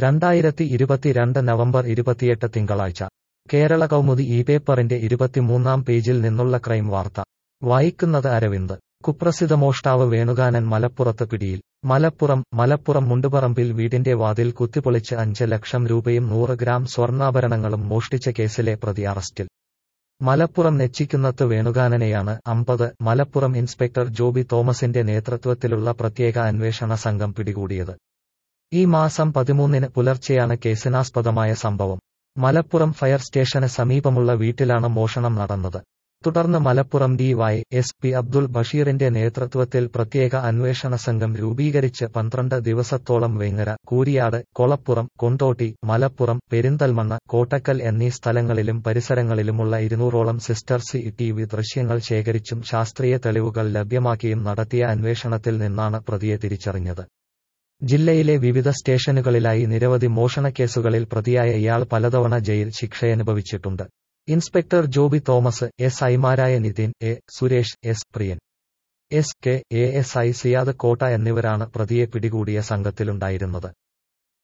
രണ്ടായിരത്തി ഇരുപത്തിരണ്ട് നവംബർ ഇരുപത്തിയെട്ട് തിങ്കളാഴ്ച കേരള കൗമുദി ഈ പേപ്പറിന്റെ ഇരുപത്തിമൂന്നാം പേജിൽ നിന്നുള്ള ക്രൈം വാർത്ത വായിക്കുന്നത് അരവിന്ദ് കുപ്രസിദ്ധ മോഷ്ടാവ് വേണുഗാനൻ മലപ്പുറത്ത് പിടിയിൽ മലപ്പുറം മലപ്പുറം മുണ്ടുപറമ്പിൽ വീടിന്റെ വാതിൽ കുത്തിപ്പൊളിച്ച് അഞ്ച് ലക്ഷം രൂപയും നൂറ് ഗ്രാം സ്വർണ്ണാഭരണങ്ങളും മോഷ്ടിച്ച കേസിലെ പ്രതി അറസ്റ്റിൽ മലപ്പുറം നെച്ചിക്കുന്നത്ത് വേണുഗാനനെയാണ് അമ്പത് മലപ്പുറം ഇൻസ്പെക്ടർ ജോബി തോമസിന്റെ നേതൃത്വത്തിലുള്ള പ്രത്യേക അന്വേഷണ സംഘം പിടികൂടിയത് ഈ മാസം പതിമൂന്നിന് പുലർച്ചെയാണ് കേസിനാസ്പദമായ സംഭവം മലപ്പുറം ഫയർ സ്റ്റേഷന് സമീപമുള്ള വീട്ടിലാണ് മോഷണം നടന്നത് തുടർന്ന് Malappuram D Y S P Abdul ബഷീറിന്റെ നേതൃത്വത്തിൽ പ്രത്യേക അന്വേഷണ സംഘം രൂപീകരിച്ച് പന്ത്രണ്ട് ദിവസത്തോളം വേങ്ങര കൂരിയാട് കൊളപ്പുറം കൊണ്ടോട്ടി മലപ്പുറം പെരിന്തൽമണ്ണ കോട്ടക്കൽ എന്നീ സ്ഥലങ്ങളിലും പരിസരങ്ങളിലുമുള്ള ഇരുന്നൂറോളം സിസ്റ്റർ സി ടി വി ദൃശ്യങ്ങൾ ശേഖരിച്ചും ശാസ്ത്രീയ തെളിവുകൾ ലഭ്യമാക്കിയും നടത്തിയ അന്വേഷണത്തിൽ നിന്നാണ് പ്രതിയെ തിരിച്ചറിഞ്ഞത് ജില്ലയിലെ വിവിധ സ്റ്റേഷനുകളിലായി നിരവധി മോഷണക്കേസുകളിൽ പ്രതിയായ ഇയാൾ പലതവണ ജയിൽ ശിക്ഷയനുഭവിച്ചിട്ടുണ്ട് ഇൻസ്പെക്ടർ ജോബി തോമസ് എസ് ഐമാരായ Nitin A Suresh S Priyan S K A S I Siyad Kotta എന്നിവരാണ് പ്രതിയെ പിടികൂടിയ സംഘത്തിലുണ്ടായിരുന്നത്